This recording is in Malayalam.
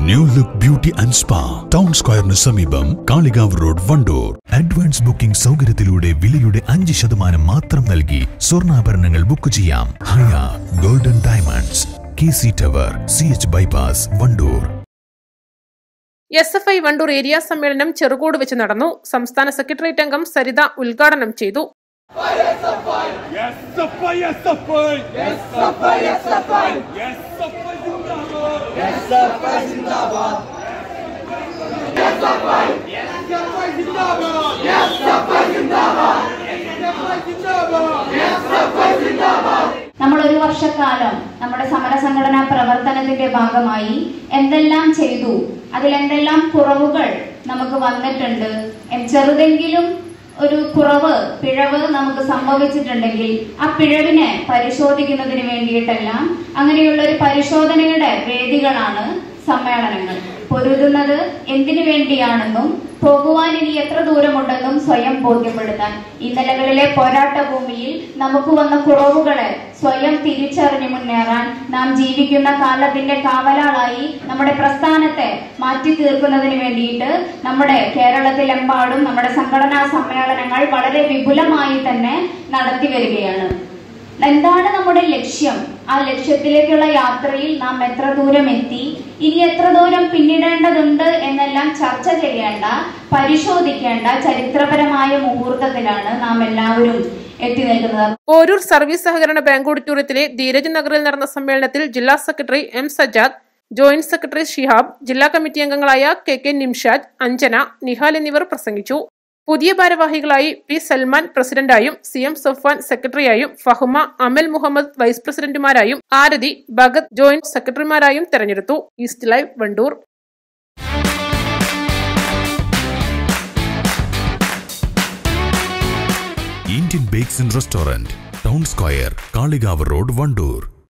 new look beauty and spa town സ്ക്വയറിന് സമീപം Kalikavu road Wandoor advance booking സൗകര്യത്തിലൂടെ വിലയുടെ അഞ്ച് ശതമാനം മാത്രം നൽകി സ്വർണ്ണാഭരണങ്ങൾ ബുക്ക് ചെയ്യാം Haya golden diamonds K C tower C H bypass Wandoor S F I Wandoor area സമ്മേളനം ചെറുകോട് വെച്ച് നടന്നു സംസ്ഥാന സെക്രട്ടേറിയറ്റ് അംഗം സരിത ഉദ്ഘാടനം ചെയ്തു നമ്മൾ ഒരു വർഷക്കാലം നമ്മുടെ സമര സംഘടനാ പ്രവർത്തനത്തിന്റെ ഭാഗമായി എന്തെല്ലാം ചെയ്തു അതിലെന്തെല്ലാം കുറവുകൾ നമുക്ക് വന്നിട്ടുണ്ട് എം- ചെറുതെങ്കിലും ഒരു കുറവ് പിഴവ് നമുക്ക് സംഭവിച്ചിട്ടുണ്ടെങ്കിൽ ആ പിഴവിനെ പരിശോധിക്കുന്നതിന് വേണ്ടിയിട്ടെല്ലാം അങ്ങനെയുള്ള ഒരു പരിശോധനയുടെ വേദികളാണ് സമ്മേളനങ്ങൾ പൊരുതുന്നത് എന്തിനു വേണ്ടിയാണെന്നും പോകുവാൻ ഇനി എത്ര ദൂരമുണ്ടെന്നും സ്വയം ബോധ്യപ്പെടുത്താൻ ഈ നിലകളിലെ പോരാട്ട ഭൂമിയിൽ നമുക്ക് വന്ന കുറവുകളെ സ്വയം തിരിച്ചറിഞ്ഞു മുന്നേറാൻ നാം ജീവിക്കുന്ന കാലത്തിന്റെ കാവലാളായി നമ്മുടെ പ്രസ്ഥാനത്തെ മാറ്റി തീർക്കുന്നതിന് വേണ്ടിയിട്ട് നമ്മുടെ കേരളത്തിലെമ്പാടും നമ്മുടെ സംഘടനാ സമ്മേളനങ്ങൾ വളരെ വിപുലമായി തന്നെ നടത്തി വരികയാണ് എന്താണ് നമ്മുടെ ലക്ഷ്യം ആ ലക്ഷ്യത്തിലേക്കുള്ള യാത്രയിൽ നാം എത്ര ദൂരം എത്തി ഇനി എത്ര ദൂരം പിന്നിടേണ്ടതുണ്ട് എന്നെല്ലാം ചർച്ച ചെയ്യേണ്ട പരിശോധിക്കേണ്ട ചരിത്രപരമായ മുഹൂർത്തത്തിലാണ് നാം എല്ലാവരും എത്തി നിൽക്കുന്നത് ഓരൂർ സർവീസ് സഹകരണ ബാങ്ക് ഓഡിറ്റോറിയത്തിലെ ധീരജ് നഗറിൽ നടന്ന സമ്മേളനത്തിൽ ജില്ലാ secretary M Sajad joint secretary Shihab ജില്ലാ കമ്മിറ്റി അംഗങ്ങളായ കെ കെ നിംഷാദ് അഞ്ജന നിഹാൽ എന്നിവർ പ്രസംഗിച്ചു പുതിയ ഭാരവാഹികളായി പി സൽമാൻ പ്രസിഡന്റായും സി എം സഫ്വാൻ സെക്രട്ടറിയായും ഫഹ്മ അമൽ മുഹമ്മദ് വൈസ് പ്രസിഡന്റുമാരായും ആരതി ഭഗത് ജോയിന്റ് സെക്രട്ടറിമാരായും തെരഞ്ഞെടുത്തു east live Wandoor Indian bakes and restaurant town square Kalikavu road Wandoor